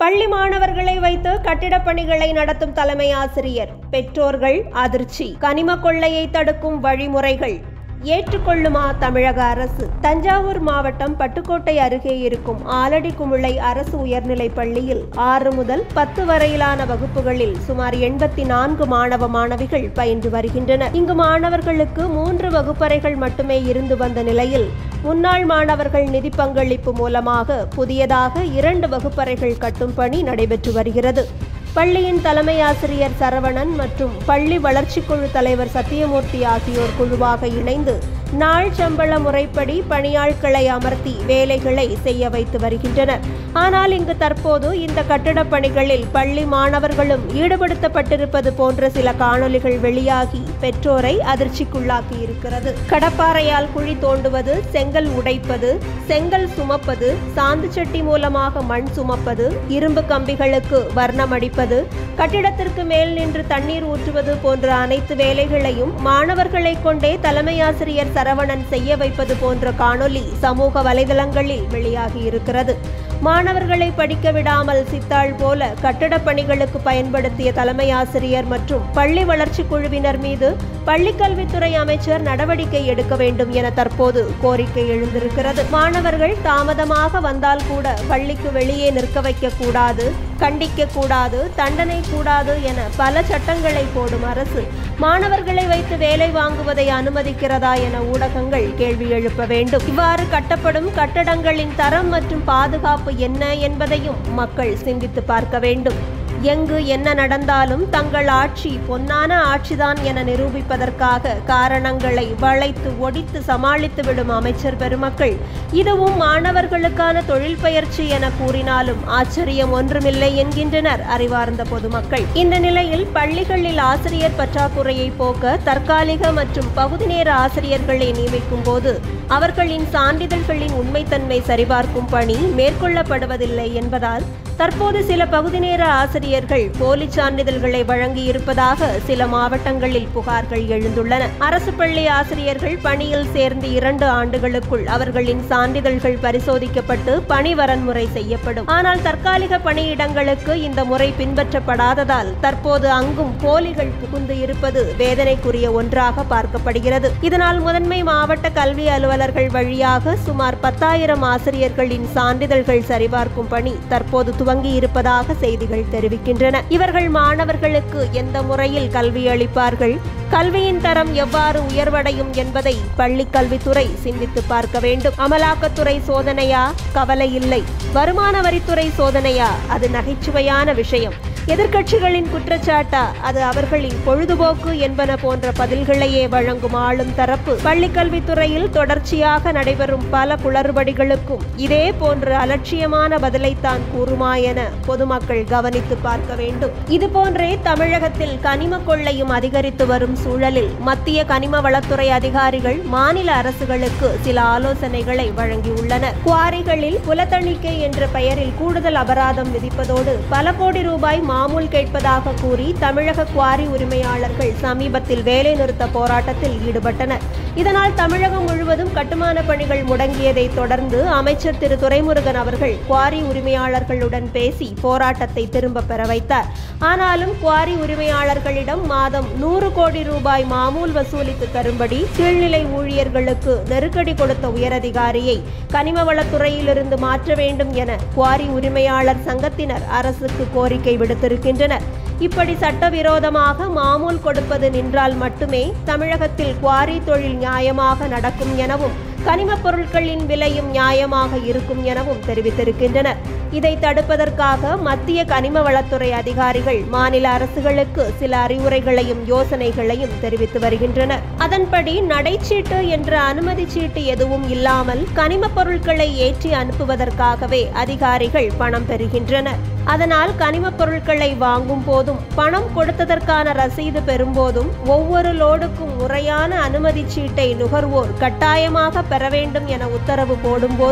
பள்ளி மாணவர்களை வைத்து கட்டிடப் பணிகளை நடத்தும் தலைமை ஆசிரியர் பெற்றோர்கள் அதிர்ச்சி கனிம கொள்ளையை தடுக்கும் வழிமுறைகள் ஏற்றுக்கொள்ளுமா தமிழக அரசு தஞ்சாவூர் மாவட்டம் பட்டுக்கோட்டை அருகே இருக்கும் ஆலடி குமிளை அரசு உயர்நிலைப் பள்ளியில் ஆறு முதல் பத்து வரையிலான வகுப்புகளில் சுமார் எண்பத்தி நான்கு மாணவ மாணவிகள் பயின்று வருகின்றனர் இங்கு மாணவர்களுக்கு மூன்று வகுப்பறைகள் மட்டுமே இருந்து வந்த நிலையில் முன்னாள் மாணவர்கள் நிதி பங்களிப்பு மூலமாக புதியதாக இரண்டு வகுப்பறைகள் கட்டும் பணி நடைபெற்று வருகிறது பள்ளியின் தலைமை ஆசிரியர் சரவணன் மற்றும் பள்ளி வளர்ச்சிக்குழு தலைவர் சத்தியமூர்த்தி ஆகியோர் குழுவாக இணைந்து நாள் சம்பள முறைப்படி பணியாட்களை அமர்த்தி வேலைகளை செய்ய வைத்து வருகின்றனர் ஆனால் இங்கு தற்போது இந்த கட்டடப் பணிகளில் பள்ளி மாணவர்களும் ஈடுபடுத்தப்பட்டிருப்பது போன்ற சில காணொலிகள் வெளியாகி பெற்றோரை அதிர்ச்சிக்குள்ளாக்கி இருக்கிறது கடப்பாறையால் குழி தோண்டுவது செங்கல் உடைப்பது செங்கல் சுமப்பது சாந்து சட்டி மூலமாக மண் சுமப்பது இரும்பு கம்பிகளுக்கு வர்ணம் அடிப்பது கட்டிடத்திற்கு மேல் நின்று தண்ணீர் ஊற்றுவது போன்ற அனைத்து வேலைகளையும் மாணவர்களை கொண்டே தலைமை ஆசிரியர் சரவணன் செய்ய வைப்பது போன்ற காணொலி சமூக வலைதளங்களில் வெளியாகி இருக்கிறது மாணவர்களை படிக்க விடாமல் சித்தாள் போல கட்டடப் பணிகளுக்கு பயன்படுத்திய தலைமை ஆசிரியர் மற்றும் பள்ளி வளர்ச்சி குழுவினர் மீது பள்ளிக்கல்வித்துறை அமைச்சர் நடவடிக்கை எடுக்க வேண்டும் என தற்போது கோரிக்கை எழுந்திருக்கிறது மாணவர்கள் தாமதமாக வந்தால் கூட பள்ளிக்கு வெளியே நிற்க வைக்க கூடாது கண்டிக்க கூடாது தண்டனை கூடாது என பல சட்டங்களை போடும் அரசு மாணவர்களை வைத்து வேலை வாங்குவதை அனுமதிக்கிறதா என ஊடகங்கள் கேள்வி எழுப்ப வேண்டும் இவ்வாறு கட்டப்படும் கட்டடங்களின் தரம் மற்றும் பாதுகாப்பு என்ன என்பதையும் மக்கள் சிந்தித்து பார்க்க வேண்டும் எங்கு என்ன நடந்தாலும் தங்கள் ஆட்சி பொன்னான ஆட்சிதான் என நிரூபிப்பதற்காக காரணங்களை வளைத்து ஒடித்து சமாளித்து விடும் அமைச்சர் பெருமக்கள் இதுவும் மாணவர்களுக்கான தொழில் பயிற்சி என கூறினாலும் ஆச்சரியம் ஒன்றுமில்லை என்கின்றனர் அறிவார்ந்த பொதுமக்கள் இந்த நிலையில் பள்ளிகளில் ஆசிரியர் பற்றாக்குறையை போக்க தற்காலிக மற்றும் பகுதி நேர ஆசிரியர்களை நியமிக்கும் போது அவர்களின் சான்றிதழ்களின் உண்மைத்தன்மை சரிபார்க்கும் பணி மேற்கொள்ளப்படுவதில்லை என்பதால் தற்போது சில பகுதி நேர ஆசிரியர்கள் போலி சான்றிதழ்களை வழங்கி இருப்பதாக சில மாவட்டங்களில் புகார்கள் எழுந்துள்ளன அரசு பள்ளி ஆசிரியர்கள் பணியில் சேர்ந்து இரண்டு ஆண்டுகளுக்குள் அவர்களின் சான்றிதழ்கள் பரிசோதிக்கப்பட்டு பணி வரன்முறை செய்யப்படும் ஆனால் தற்காலிக பணியிடங்களுக்கு இந்த முறை பின்பற்றப்படாததால் தற்போது அங்கும் போலிகள் புகுந்து இருப்பது வேதனைக்குரிய ஒன்றாக பார்க்கப்படுகிறது இதனால் முதன்மை மாவட்ட கல்வி அலுவலர்கள் வழியாக சுமார் பத்தாயிரம் ஆசிரியர்களின் சான்றிதழ்கள் சரிபார்க்கும் பணி தற்போது துவங்கி இருப்பதாக செய்திகள் தெரிவிக்கின்றன இவர்கள் மாணவர்களுக்கு எந்த முறையில் கல்வி அளிப்பார்கள் கல்வியின் தரம் எவ்வாறு உயர்வடையும் என்பதை பள்ளி கல்வித்துறை சிந்தித்து பார்க்க வேண்டும் அமலாக்கத்துறை சோதனையா கவலை இல்லை வருமான வரித்துறை சோதனையா அது நகைச்சுவையான விஷயம் எதிர்க்கட்சிகளின் குற்றச்சாட்டா அது அவர்களின் பொழுதுபோக்கு என்பன போன்ற பதில்களையே வழங்கும் ஆளும் தரப்பு பள்ளிக்கல்வித்துறையில் தொடர்ச்சியாக நடைபெறும் பல குளறுபடிகளுக்கும் இதே போன்ற அலட்சியமான பதிலைத்தான் கூறுமா என பொதுமக்கள் கவனித்து பார்க்க வேண்டும் இதுபோன்றே தமிழகத்தில் கனிம கொள்ளையும் அதிகரித்து வரும் சூழலில் மத்திய கனிம வளத்துறை அதிகாரிகள் மாநில அரசுகளுக்கு சில ஆலோசனைகளை வழங்கியுள்ளனர் குவாரிகளில் புலத்தணிக்கை என்ற பெயரில் கூடுதல் அபராதம் விதிப்பதோடு பல கோடி ரூபாய் மாமூல் கேட்பதாக கூறி தமிழக குவாரி உரிமையாளர்கள் சமீபத்தில் வேலைநிறுத்த போராட்டத்தில் ஈடுபட்டனர் இதனால் தமிழகம் முழுவதும் கட்டுமான பணிகள் முடங்கியதை தொடர்ந்து அமைச்சர் திரு துரைமுருகன் அவர்கள் குவாரி உரிமையாளர்களுடன் பேசி போராட்டத்தை திரும்ப பெற வைத்தார் ஆனாலும் குவாரி உரிமையாளர்களிடம் மாதம் நூறு கோடி ரூபாய் மாமூல் வசூலித்து தரும்படி கீழ்நிலை ஊழியர்களுக்கு நெருக்கடி கொடுத்த உயரதிகாரியை கனிமவளத்துறையிலிருந்து மாற்ற வேண்டும் என குவாரி உரிமையாளர் சங்கத்தினர் அரசுக்கு கோரிக்கை விடுத்திருக்கின்றனர் இப்படி சட்டவிரோதமாக மாமூல் கொடுப்பது நின்றால் மட்டுமே தமிழகத்தில் குவாரி தொழில் நியாயமாக நடக்கும் எனவும் கனிமப் பொருட்களின் விலையும் நியாயமாக இருக்கும் எனவும் தெரிவித்திருக்கின்றனர் இதை தடுப்பதற்காக மத்திய கனிம வளத்துறை அதிகாரிகள் மாநில அரசுகளுக்கு சில அறிவுரைகளையும் யோசனைகளையும் தெரிவித்து வருகின்றனர் அதன்படி நடைச்சீட்டு என்ற அனுமதி சீட்டு எதுவும் இல்லாமல் கனிமப் பொருட்களை ஏற்றி அனுப்புவதற்காகவே அதிகாரிகள் பணம் பெறுகின்றனர் அதனால் கனிமப் பொருட்களை வாங்கும் போதும் பணம் கொடுத்ததற்கான ரசீது பெறும்போதும் ஒவ்வொரு லோடுக்கும் முறையான அனுமதி சீட்டை நுகர்வோர் கட்டாயமாக பெற வேண்டும் என உத்தரவு போடும்போது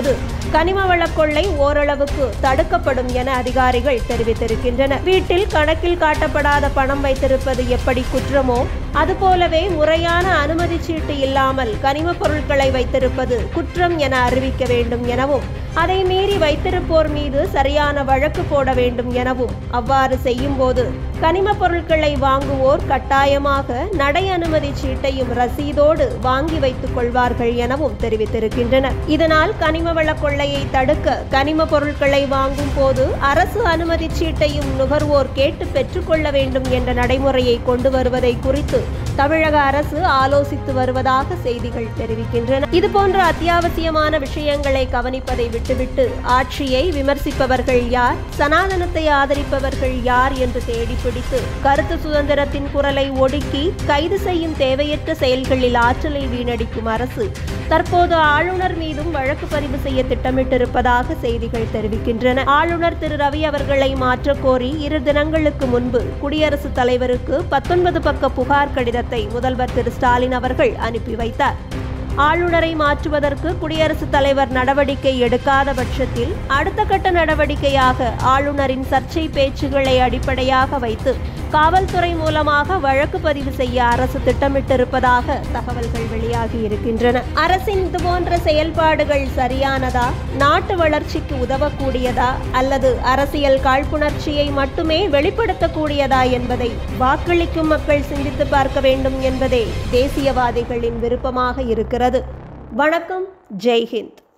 கனிம வள கொள்ளை ஓரளவுக்கு தடுக்கப்படும் என அதிகாரிகள் தெரிவித்திருக்கின்றனர் வீட்டில் கணக்கில் காட்டப்படாத பணம் வைத்திருப்பது எப்படி குற்றமோ அதுபோலவே முறையான அனுமதி சீட்டு இல்லாமல் கனிம பொருட்களை வைத்திருப்பது குற்றம் என அறிவிக்க வேண்டும் எனவும் அதை மீறி வைத்திருப்போர் மீது சரியான வழக்கு போட வேண்டும் எனவும் அவ்வாறு செய்யும்போது கனிம பொருட்களை வாங்குவோர் கட்டாயமாக நடை அனுமதி சீட்டையும் ரசீதோடு வாங்கி வைத்துக் கொள்வார்கள் எனவும் தெரிவித்திருக்கின்றனர் இதனால் கனிம வள கொள்ளையை தடுக்க கனிம பொருட்களை வாங்கும் போது அரசு அனுமதி சீட்டையும் நுகர்வோர் கேட்டு பெற்றுக்கொள்ள வேண்டும் என்ற நடைமுறையை கொண்டு வருவதை குறித்து தமிழக அரசு ஆலோசித்து வருவதாக செய்திகள் தெரிவிக்கின்றன இதுபோன்ற அத்தியாவசியமான விஷயங்களை கவனிப்பதை விட்டுவிட்டு ஆட்சியை விமர்சிப்பவர்கள் யார் சனாதனத்தை ஆதரிப்பவர்கள் யார் என்று தேடி பிடித்து கருத்து சுதந்திரத்தின் குரலை ஒடுக்கி கைது செய்யும் தேவையற்ற செயல்களில் ஆற்றலை வீணடிக்கும் அரசு தற்போது ஆளுநர் மீதும் வழக்கு பதிவு செய்ய திட்டமிட்டிருப்பதாக செய்திகள் தெரிவிக்கின்றன ஆளுநர் திரு ரவி அவர்களை மாற்றக் கோரி இரு தினங்களுக்கு முன்பு குடியரசுத் தலைவருக்கு பத்தொன்பது பக்க புகார் கடிதத்தை முதல்வர் திரு ஸ்டாலின் அவர்கள் அனுப்பி வைத்தார் ஆளுநரை மாற்றுவதற்கு குடியரசுத் தலைவர் நடவடிக்கை எடுக்காத பட்சத்தில் அடுத்த கட்ட நடவடிக்கையாக ஆளுநரின் சர்ச்சை பேச்சுகளை அடிப்படையாக வைத்து காவல்துறை மூலமாக வழக்கு பதிவு செய்ய அரசு திட்டமிட்டிருப்பதாக தகவல்கள் வெளியாகி இருக்கின்றன அரசின் இதுபோன்ற செயல்பாடுகள் சரியானதா நாட்டு வளர்ச்சிக்கு உதவக்கூடியதா அல்லது அரசியல் காழ்ப்புணர்ச்சியை மட்டுமே வெளிப்படுத்தக்கூடியதா என்பதை வாக்களிக்கும் மக்கள் சிந்தித்து பார்க்க வேண்டும் என்பதே தேசியவாதிகளின் விருப்பமாக இருக்கிறது வணக்கம் ஜெய்ஹிந்த்